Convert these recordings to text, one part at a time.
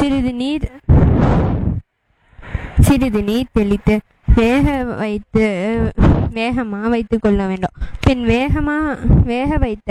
சிறிது நீர் சிறிது நீர் தெளித்து வேக வைத்து வேகமாக வைத்து கொள்ள வேண்டும் பின் வேகமாக வேக வைத்த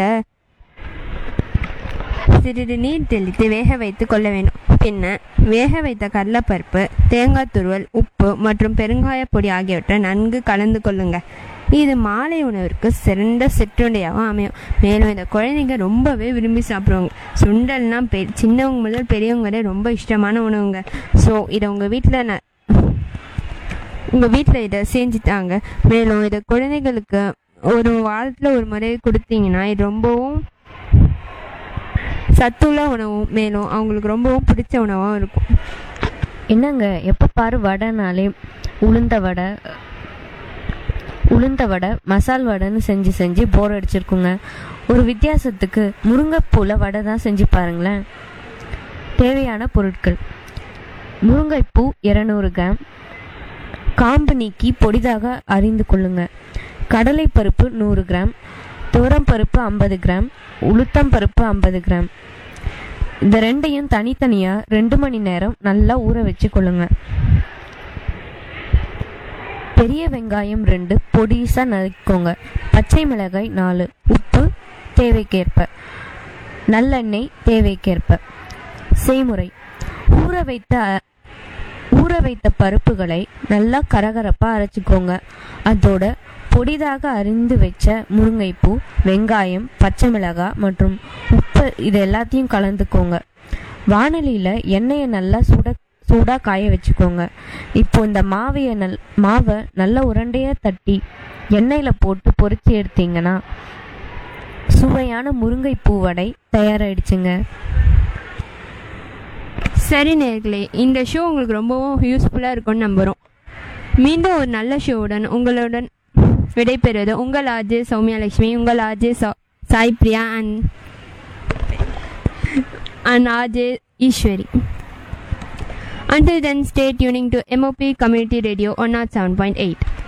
சிறிது நீர் தெளித்து வேக வைத்து கொள்ள வேண்டும் பின்னர் வேக வைத்த கடலைப்பருப்பு தேங்காய் துருவல் உப்பு மற்றும் பெருங்காயப் பொடி ஆகியவற்றை நன்கு கலந்து கொள்ளுங்க இது மாலை உணவிற்கு சிறந்த சிற்றுண்டியாகவும் அமையும் மேலும் இந்த குழந்தைங்க ரொம்பவே விரும்பி சாப்பிடுவாங்க சுண்டல்னா பெ சின்னவங்க முதல் பெரியவங்க வரை ரொம்ப இஷ்டமான உணவுங்க ஸோ இதை உங்கள் வீட்டில் ந உங்கள் வீட்டில் இதை செஞ்சுட்டாங்க மேலும் இதை குழந்தைகளுக்கு ஒரு வாரத்தில் ஒரு முறை கொடுத்தீங்கன்னா இது ரொம்பவும் சத்துள்ள உணவும் மேலும் அவங்களுக்கு ரொம்பவும் பிடிச்ச உணவாகவும் இருக்கும் என்னங்க எப்போ பாரு வடைனாலே உளுந்த வடை உளுந்த வடை மசால் வடைன்னு செஞ்சு செஞ்சு போர் அடிச்சிருக்குங்க ஒரு வித்தியாசத்துக்கு முருங்கைப்பூவில் வடை தான் செஞ்சு பாருங்களேன் தேவையான பொருட்கள் முருங்கைப்பூ இரநூறு கிராம் காம்பு நீக்கி பொடிதாக அரிந்து கொள்ளுங்க கடலைப்பருப்பு நூறு கிராம் துவரம்பருப்பு ஐம்பது கிராம் உளுத்தம் பருப்பு ஐம்பது கிராம் இந்த ரெண்டையும் தனித்தனியாக ரெண்டு மணி நேரம் நல்லா ஊற வச்சு கொள்ளுங்க பெரிய வெங்காயம் ரெண்டு பொடிசாக நறுக்கிக்கோங்க பச்சை மிளகாய் நாலு உப்பு தேவைக்கேற்ப நல்லெண்ணெய் தேவைக்கேற்ப செய்முறை ஊற வைத்த ஊற வைத்த பருப்புகளை நல்லா கரகரப்பாக அரைச்சிக்கோங்க அதோட பொடிதாக அரிந்து வச்ச முருங்கைப்பூ வெங்காயம் பச்சை மிளகாய் மற்றும் உப்பு இது எல்லாத்தையும் கலந்துக்கோங்க வானலியில் எண்ணெயை நல்லா சுட சூடாக காய வச்சுக்கோங்க இப்போ இந்த மாவையை நல் மாவை நல்லா உருண்டையாக தட்டி எண்ணெயில் போட்டு பொரிச்சு எடுத்தீங்கன்னா சுவையான முருங்கைப்பூ வடை தயாராகிடுச்சுங்க சரி நேர்களே இந்த ஷோ உங்களுக்கு ரொம்பவும் யூஸ்ஃபுல்லாக இருக்கும்னு நம்புகிறோம் மீண்டும் ஒரு நல்ல ஷோவுடன் உங்களுடன் விடைபெறுவது உங்கள் ஆஜே சௌமியா லட்சுமி உங்கள் ஆஜே சா- Sai Priya and and R J Eswari Until then, stay tuning to MOP Community Radio on 7.8.